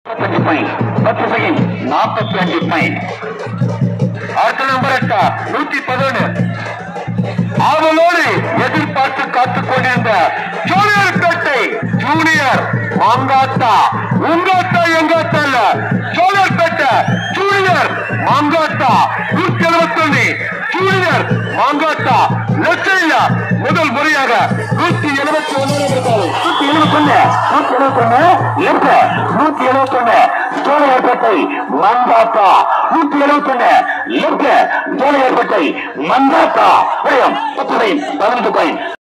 நாற்பத்தஞ்சு பாயிண்ட் பத்து செகண்ட் நாற்பத்தி அஞ்சு பாயிண்ட் அடுத்த நம்பர் எட்டா நூத்தி பதினொன்று ஆவலோடு எதிர்பார்த்து காத்துக் கொண்டிருந்த ஜூனியர் பேட்டை ஜூனியர் மாங்காத்தா உங்காத்தா எங்காத்தா இல்ல ஜூனியர் பேட்டை ஜூனியர் மாங்காத்தா நூத்தி எழுபத்தி ஒண்ணு ஜூனியர் மாங்காத்தா லட்சையா முதல் முறையாக நூத்தி எழுபத்தி ஒண்ணு நூத்தி எழுபத்தி ஒண்ணு நூத்தி எழுபத்தி ஒண்ணு லட்ச நூத்தி எழுபத்தி ஒண்ணு ஜூனியர் பேட்டை மாங்காத்தா நூத்தி எழுபத்தி ஒண்ணு லட்ச ஜூனியர் பேட்டை மந்தாத்தா விடயம் பத்து பதினஞ்சு பாயிண்ட்